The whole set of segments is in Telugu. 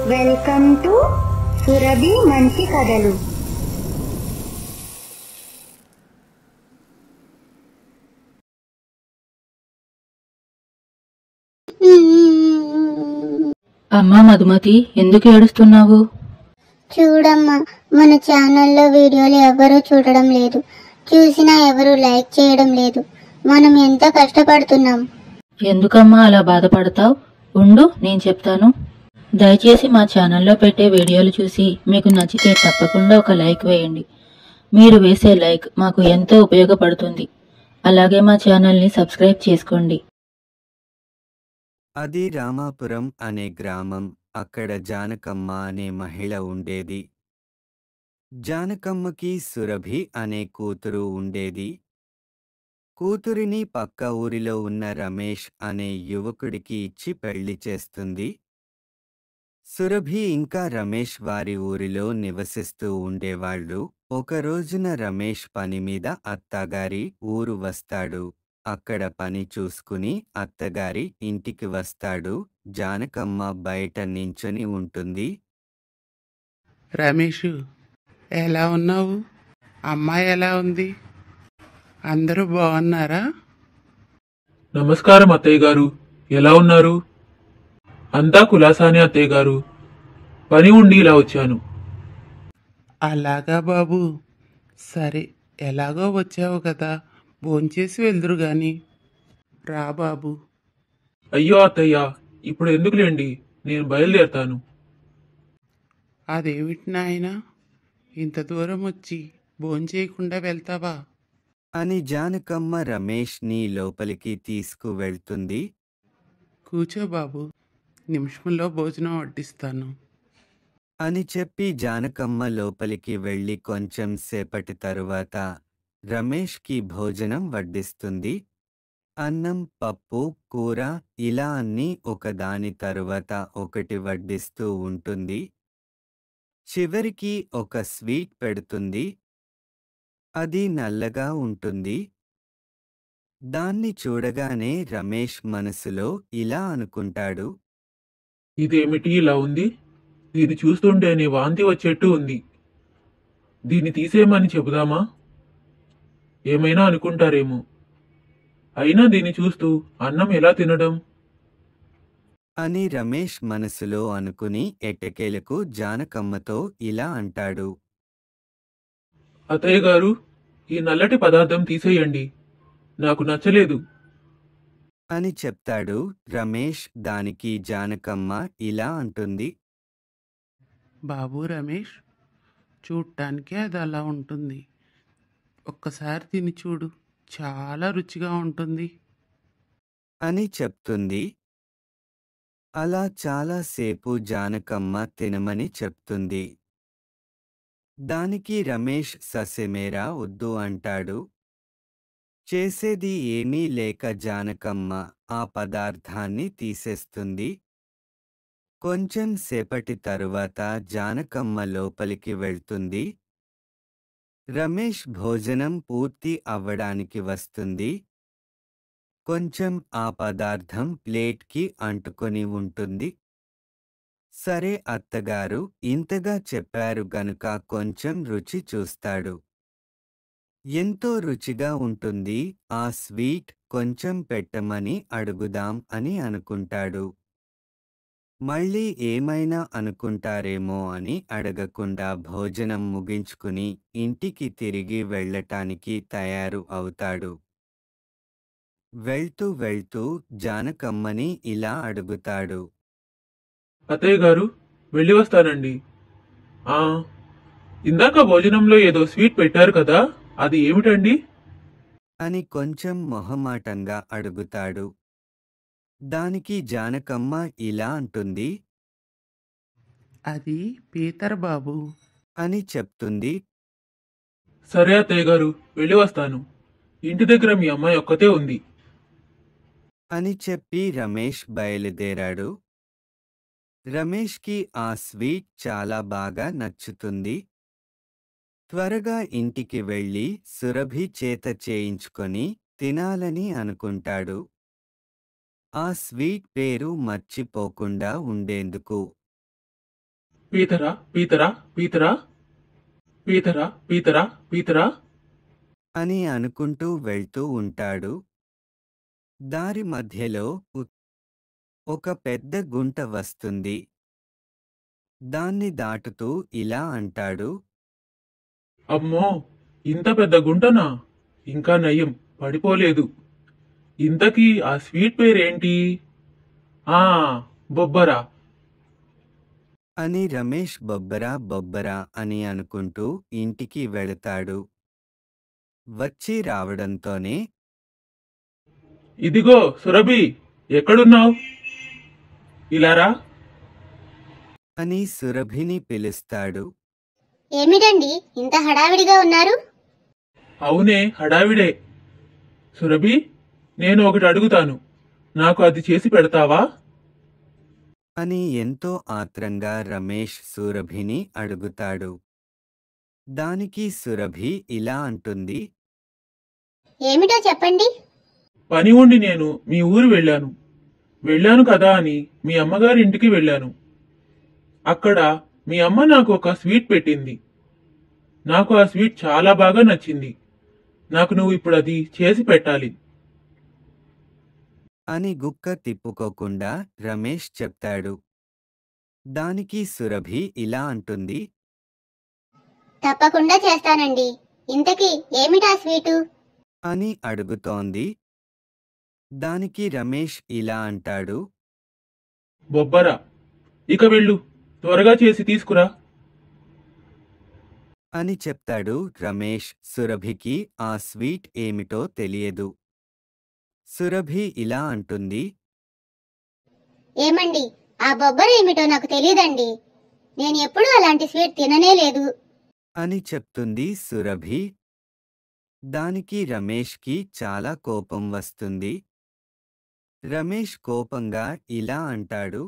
వెల్కమ్ టు సురభి మంచి కథలు అమ్మా మధుమతి ఎందుకు ఏడుస్తున్నావు చూడమ్మా మన ఛానల్లో వీడియోలు ఎవరూ చూడడం లేదు చూసినా ఎవరు లైక్ చేయడం లేదు మనం ఎంత కష్టపడుతున్నాం ఎందుకమ్మా అలా బాధపడతావు ఉండు నేను చెప్తాను దయచేసి మా ఛానల్లో పెట్టే వీడియోలు చూసి మీకు నచ్చితే తప్పకుండా ఒక లైక్ వేయండి మీరు వేసే లైక్ మాకు ఎంతో ఉపయోగపడుతుంది అలాగే మా ఛానల్ని సబ్స్క్రైబ్ చేసుకోండి అది రామాపురం అనే గ్రామం అక్కడ జానకమ్మ అనే మహిళ ఉండేది జానకమ్మకి సురభి అనే కూతురు ఉండేది కూతురిని పక్క ఊరిలో ఉన్న రమేష్ అనే యువకుడికి ఇచ్చి పెళ్లి చేస్తుంది సురభి ఇంకా రమేష్ వారి ఊరిలో నివసిస్తూ ఉండేవాళ్ళు ఒక రోజున రమేష్ పని మీద అత్తగారి ఊరు వస్తాడు అక్కడ పని చూసుకుని అత్తగారి ఇంటికి వస్తాడు జానకమ్మ బయట నించొని ఉంటుంది రమేష్ ఎలా ఉన్నావు అమ్మాయి ఎలా ఉంది అందరూ బాగున్నారా నమస్కారం అత్తయ్య గారు ఎలా ఉన్నారు అంతా కులాసానే అత్తయ్య గారు పని ఉండి ఇలా వచ్చాను అలాగా బాబు సరే ఎలాగో వచ్చావు కదా భోంచేసి వెళ్దురు గాని రా బాబు అయ్యో అత్తయ్య ఇప్పుడు ఎందుకులేండి నేను బయలుదేరతాను అదేమిటి నాయనా ఇంత దూరం వచ్చి భోంచేయకుండా వెళ్తావా అని జానకమ్మ రమేష్ని లోపలికి తీసుకువెళ్తుంది కూర్చో బాబు నిమిషంలో భోజనం వడ్డిస్తాను అని చెప్పి జానకమ్మ లోపలికి వెళ్ళి కొంచెం సేపటి తరువాత రమేష్కి భోజనం వడ్డిస్తుంది అన్నం పప్పు కూర ఇలా అన్నీ ఒకదాని తరువాత ఒకటి వడ్డిస్తూ ఉంటుంది చివరికి ఒక స్వీట్ పెడుతుంది అది నల్లగా ఉంటుంది దాన్ని చూడగానే రమేష్ మనసులో ఇలా అనుకుంటాడు ఇదేమిటి ఇలా ఉంది దీన్ని చూస్తుంటేనే వాంతి వచ్చేట్టు ఉంది దీన్ని తీసేయమని చెబుదామా ఏమైనా అనుకుంటారేమో అయినా దీన్ని చూస్తూ అన్నం ఎలా తినడం అని రమేష్ మనసులో అనుకుని ఎట్టకేలకు జానకమ్మతో ఇలా అంటాడు అత్తయ్య గారు ఈ నల్లటి పదార్థం తీసేయండి నాకు నచ్చలేదు అని చెప్తాడు రమేష్ దానికి జానకమ్మ ఇలా అంటుంది బాబు రమేష్ చూడటానికి అది అలా ఉంటుంది ఒక్కసారి తిని చూడు చాలా రుచిగా ఉంటుంది అని చెప్తుంది అలా చాలాసేపు జానకమ్మ తినమని చెప్తుంది దానికి రమేష్ ససెమేరా వద్దు అంటాడు చేసేది ఏమీ లేక జానకమ్మ ఆ పదార్థాన్ని తీసేస్తుంది కొంచెం సేపటి తరువాత జానకమ్మ లోపలికి వెళ్తుంది రమేష్ భోజనం పూర్తి అవ్వడానికి వస్తుంది కొంచెం ఆ పదార్థం ప్లేట్కి అంటుకొని ఉంటుంది సరే అత్తగారు ఇంతగా చెప్పారు గనుక కొంచెం రుచి చూస్తాడు ఎంతో రుచిగా ఉంటుంది ఆ స్వీట్ కొంచెం పెట్టమని అడుగుదాం అని అనుకుంటాడు మళ్ళీ ఏమైనా అనుకుంటారేమో అని అడగకుండా భోజనం ముగించుకుని ఇంటికి తిరిగి వెళ్ళటానికి తయారు అవుతాడు వెళ్తూ వెళ్తూ జానకమ్మని ఇలా అడుగుతాడు అత్తయ్య గారు వెళ్ళి వస్తానండి ఆ ఇందాక భోజనంలో ఏదో స్వీట్ పెట్టారు కదా అది ఏమిటండి అని కొంచెం మొహమాటంగా అడుగుతాడు దానికి జానకమ్మ ఇలా అంటుంది అది పీతర్ బాబు అని చెప్తుంది సరే అత్తయ్య గారు వెళ్ళి వస్తాను ఇంటి దగ్గర మీ అమ్మాయి ఒక్కతే ఉంది అని చెప్పి రమేష్ బయలుదేరాడు రమేష్కి ఆ స్వీట్ చాలా బాగా నచ్చుతుంది త్వరగా ఇంటికి వెళ్ళి సురభి చేత చేయించుకొని తినాలని అనుకుంటాడు ఆ స్వీట్ పేరు మర్చిపోకుండా ఉండేందుకు పీతరా పీతరా పీతరా పీతరా పీతరా పీతరా అని అనుకుంటూ వెళ్తూ ఉంటాడు దారి మధ్యలో ఉ- ఒక పెద్ద గుంట వస్తుంది దాన్ని దాటుతూ ఇలా అంటాడు అమ్మో ఇంత పెద్ద గుంటనా ఇంకా నయ్యం పడిపోలేదు ఇంతకీ ఆ స్వీట్ పేరేంటి ఆ బొబ్బరా అని రమేష్ బొబ్బరా బొబ్బరా అని అనుకుంటూ ఇంటికి వెళతాడు వచ్చి రావడంతోనే ఇదిగో సురభి ఎక్కడున్నావు ఇలారా అని సురభిని పిలుస్తాడు ఏమిటండి ఇంత హడావిడిగా ఉన్నారు అవునే హడావిడే సురభి నేను ఒకటి అడుగుతాను నాకు అది చేసి పెడతావా అని ఎంతో ఆత్రంగా రమేష్ సురభిని అడుగుతాడు దానికి సురభి ఇలా అంటుంది ఏమిటో చెప్పండి పని ఉండి నేను మీ ఊరు వెళ్ళాను వెళ్ళాను కదా అని మీ అమ్మగారి ఇంటికి వెళ్ళాను అక్కడ మీ అమ్మ నాకు ఒక స్వీట్ పెట్టింది నాకు ఆ స్వీట్ చాలా బాగా నచ్చింది నాకు నువ్వు ఇప్పుడు అది చేసి పెట్టాలి అని గుక్క తిప్పుకోకుండా రమేష్ చెప్తాడు దానికి సురభి ఇలా అంటుంది తప్పకుండా చేస్తానండి ఇంతకీ ఏమిటా స్వీటు అని అడుగుతోంది దానికి రమేష్ ఇలా అంటాడు బొబ్బరా ఇక వెళ్ళు త్వరగా చేసి తీసుకురా అని చెప్తాడు రమేష్ సురభికి ఆ స్వీట్ ఏమిటో తెలియదు సురభి ఇలా అంటుంది ఏమండి ఆ బొబ్బర ఏమిటో నాకు తెలియదండి నేను ఎప్పుడూ అలాంటి స్వీట్ తిననే లేదు అని చెప్తుంది సురభి దానికి రమేష్కి చాలా కోపం వస్తుంది రమేష్ కోపంగా ఇలా అంటాడు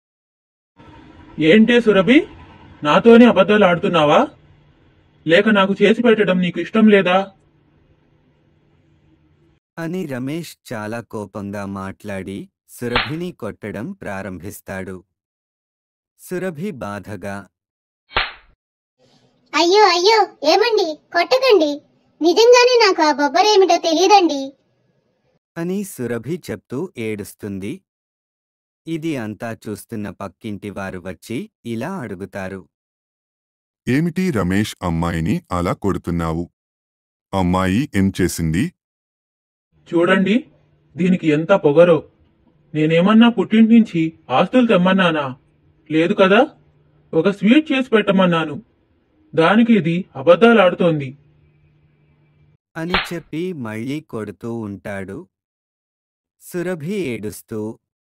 ఏంటే సురభి నాతోనే అబద్ధాలు ఆడుతున్నావా లేక నాకు చేసి పెట్టడం నీకు ఇష్టం లేదా అని రమేష్ చాలా కోపంగా మాట్లాడి సురభిని కొట్టడం ప్రారంభిస్తాడు సురభి బాధగా అయ్యో అయ్యో ఏమండి కొట్టకండి నిజంగానే నాకు ఆ బొబ్బర ఏమిటో తెలియదండి అని సురభి చెప్తూ ఏడుస్తుంది ఇది అంతా చూస్తున్న పక్కింటి వారు వచ్చి ఇలా అడుగుతారు ఏమిటి రమేష్ అమ్మాయిని అలా కొడుతున్నావు అమ్మాయి ఏం చేసింది చూడండి దీనికి ఎంత పొగరో నేనేమన్నా పుట్టింటి నుంచి ఆస్తులు తెమ్మన్నానా లేదు కదా ఒక స్వీట్ చేసి పెట్టమన్నాను దానికి ఇది అబద్ధాలు ఆడుతోంది అని చెప్పి మళ్ళీ కొడుతూ ఉంటాడు సురభి ఏడుస్తూ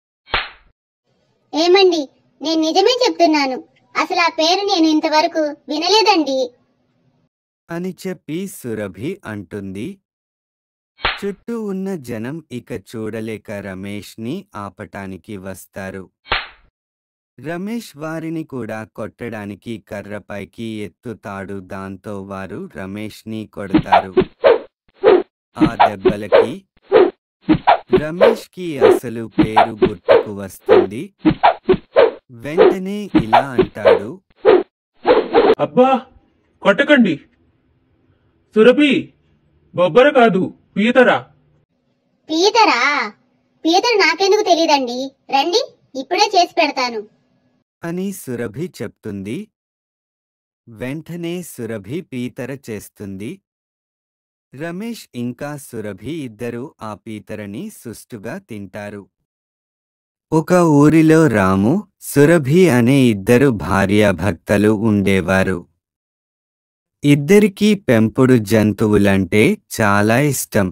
ఏమండి నేను నిజమే చెప్తున్నాను అసలు ఆ పేరు నేను ఇంతవరకు వినలేదండి అని చెప్పి సురభి అంటుంది చుట్టూ ఉన్న జనం ఇక చూడలేక రమేష్ని ఆపటానికి వస్తారు రమేష్ వారిని కూడా కొట్టడానికి కర్రపైకి ఎత్తుతాడు దాంతో వారు రమేష్ని కొడతారు ఆ దెబ్బలకి రమేష్కి అసలు పేరు గుర్తుకు వస్తుంది వెంటనే ఇలా అంటాడు అబ్బా కొట్టకండి సురభి బొబ్బర కాదు పీతరా పీతరా పీతరు నాకెందుకు తెలియదండి రండి ఇప్పుడే చేసి పెడతాను అని సురభి చెప్తుంది వెంటనే సురభి పీతర చేస్తుంది రమేష్ ఇంకా సురభి ఇద్దరూ ఆ పీతరని సుష్టుగా తింటారు ఒక ఊరిలో రాము సురభి అనే ఇద్దరు భార్యాభర్తలు ఉండేవారు ఇద్దరికీ పెంపుడు జంతువులంటే చాలా ఇష్టం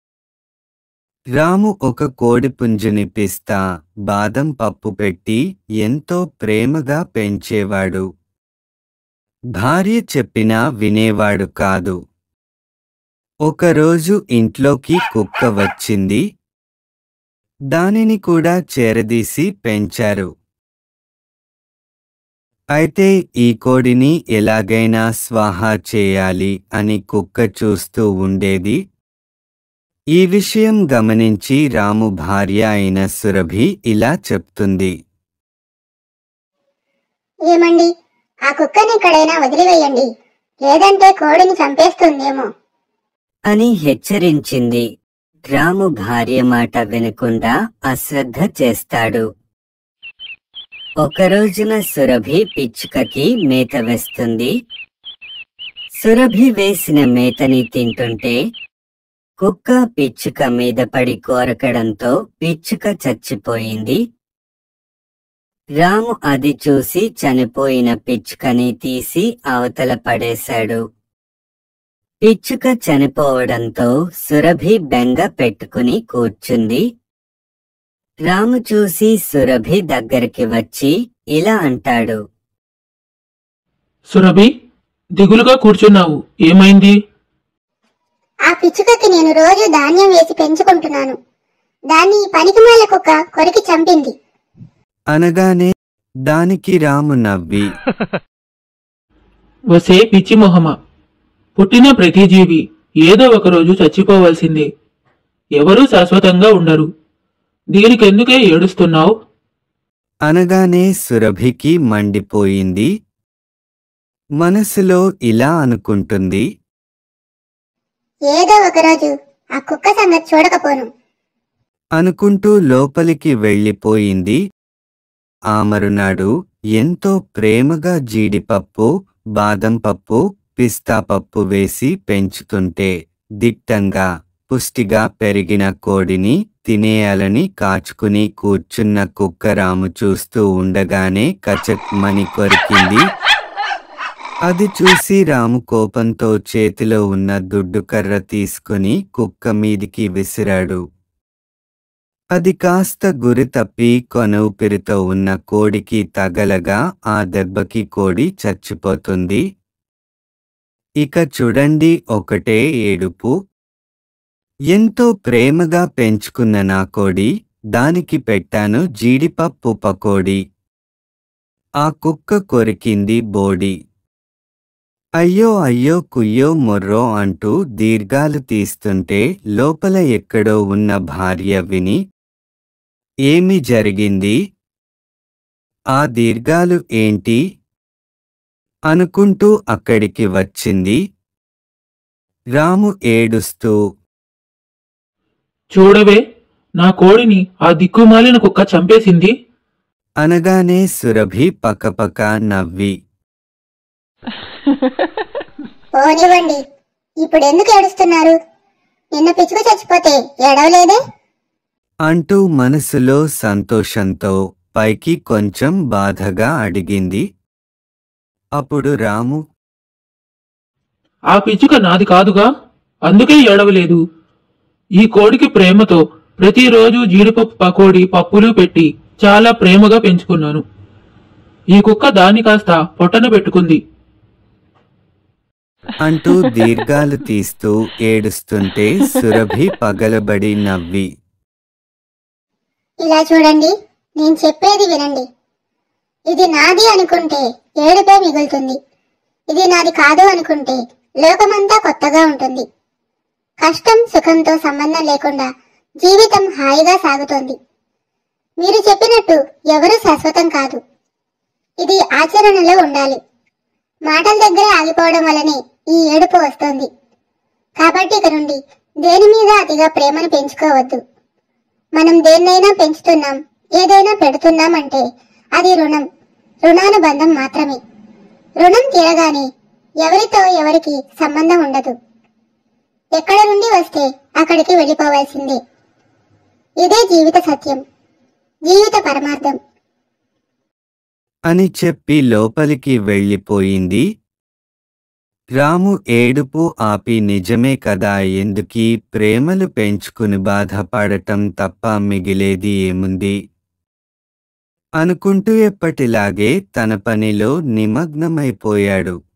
రాము ఒక కోడిపుంజుని పిస్తా బాదం పప్పు పెట్టి ఎంతో ప్రేమగా పెంచేవాడు భార్య చెప్పినా వినేవాడు కాదు ఒకరోజు ఇంట్లోకి కుక్క వచ్చింది దానిని కూడా చేరదీసి పెంచారు అయితే ఈ కోడిని ఎలాగైనా స్వాహా చేయాలి అని కుక్క చూస్తూ ఉండేది ఈ విషయం గమనించి రాము భార్య అయిన సురభి ఇలా చెప్తుంది ఏమండి ఆ కుక్కని ఎక్కడైనా వదిలివేయండి లేదంటే కోడిని చంపేస్తుందేమో అని హెచ్చరించింది రాము భార్య మాట వినకుండా అశ్రద్ధ చేస్తాడు ఒక రోజున సురభి పిచ్చుకకి మేత వేస్తుంది సురభి వేసిన మేతని తింటుంటే కుక్క పిచ్చుక మీద పడి కోరకడంతో పిచ్చుక చచ్చిపోయింది రాము అది చూసి చనిపోయిన పిచ్చుకని తీసి అవతల పడేశాడు పిచ్చుక చనిపోవడంతో సురభి బెంగ పెట్టుకుని కూర్చుంది రాము చూసి సురభి దగ్గరికి వచ్చి ఇలా అంటాడు సురభి దిగులుగా కూర్చున్నావు ఏమైంది ఆ పిచ్చుకకి నేను రోజు ధాన్యం వేసి పెంచుకుంటున్నాను దాన్ని ఈ పనికిమాల కుక్క కొరికి చంపింది అనగానే దానికి రాము నవ్వి వసే పిచ్చి మొహమ పుట్టిన ప్రతి జీవి ఏదో ఒక రోజు చచ్చిపోవలసిందే ఎవరూ శాశ్వతంగా ఉండరు దీనికెందుకే ఏడుస్తున్నావు అనగానే సురభికి మండిపోయింది మనసులో ఇలా అనుకుంటుంది ఏదో ఒకరోజు ఆ కుక్క సంగతి చూడకపోను అనుకుంటూ లోపలికి వెళ్ళిపోయింది ఆ మరునాడు ఎంతో ప్రేమగా జీడిపప్పు బాదం పప్పు పిస్తా పప్పు వేసి పెంచుతుంటే దిట్టంగా పుష్టిగా పెరిగిన కోడిని తినేయాలని కాచుకుని కూర్చున్న కుక్క రాము చూస్తూ ఉండగానే కచక్మని కొరికింది అది చూసి రాము కోపంతో చేతిలో ఉన్న దుడ్డు కర్ర తీసుకుని కుక్క మీదికి విసిరాడు అది కాస్త గురి తప్పి కొన ఊపిరితో ఉన్న కోడికి తగలగా ఆ దెబ్బకి కోడి చచ్చిపోతుంది ఇక చూడండి ఒకటే ఏడుపు ఎంతో ప్రేమగా పెంచుకున్న నా కోడి దానికి పెట్టాను జీడిపప్పు పకోడి ఆ కుక్క కొరికింది బోడి అయ్యో అయ్యో కుయ్యో మొర్రో అంటూ దీర్ఘాలు తీస్తుంటే లోపల ఎక్కడో ఉన్న భార్య విని ఏమి జరిగింది ఆ దీర్ఘాలు ఏంటి అనుకుంటూ అక్కడికి వచ్చింది రాము ఏడుస్తూ చూడవే నా కోడిని ఆ దిక్కుమాలిన కుక్క చంపేసింది అనగానే సురభి పకపక నవ్వి పోనివ్వండి ఇప్పుడు ఎందుకు ఏడుస్తున్నారు నిన్న పిచ్చుక చచ్చిపోతే ఏడవలేదే అంటూ మనసులో సంతోషంతో పైకి కొంచెం బాధగా అడిగింది అప్పుడు రాము ఆ పిచ్చుక నాది కాదుగా అందుకే ఏడవలేదు ఈ కోడికి ప్రేమతో ప్రతిరోజు జీడిపప్పు పకోడీ పప్పులు పెట్టి చాలా ప్రేమగా పెంచుకున్నాను ఈ కుక్క దాన్ని కాస్త పొట్టన పెట్టుకుంది అంటూ దీర్ఘాలు తీస్తూ ఏడుస్తుంటే సురభి పగలబడి నవ్వి ఇలా చూడండి నేను చెప్పేది వినండి ఇది నాది అనుకుంటే ఏడుపే మిగులుతుంది ఇది నాది కాదు అనుకుంటే లోకమంతా కొత్తగా ఉంటుంది కష్టం సుఖంతో సంబంధం లేకుండా జీవితం హాయిగా సాగుతోంది మీరు చెప్పినట్టు ఎవరు శాశ్వతం కాదు ఇది ఆచరణలో ఉండాలి మాటల దగ్గరే ఆగిపోవడం వల్లనే ఈ ఏడుపు వస్తోంది కాబట్టి ఇక నుండి దేని మీద అతిగా ప్రేమను పెంచుకోవద్దు మనం దేన్నైనా పెంచుతున్నాం ఏదైనా పెడుతున్నాం అంటే అది రుణం రుణానుబంధం మాత్రమే రుణం తీరగానే ఎవరితో ఎవరికి సంబంధం ఉండదు ఎక్కడ నుండి వస్తే అక్కడికి వెళ్ళిపోవాల్సిందే ఇదే జీవిత సత్యం జీవిత పరమార్థం అని చెప్పి లోపలికి వెళ్ళిపోయింది రాము ఏడుపు ఆపి నిజమే కదా ఎందుకీ ప్రేమలు పెంచుకుని బాధపడటం తప్ప మిగిలేది ఏముంది అనుకుంటూ ఎప్పటిలాగే తన పనిలో నిమగ్నమైపోయాడు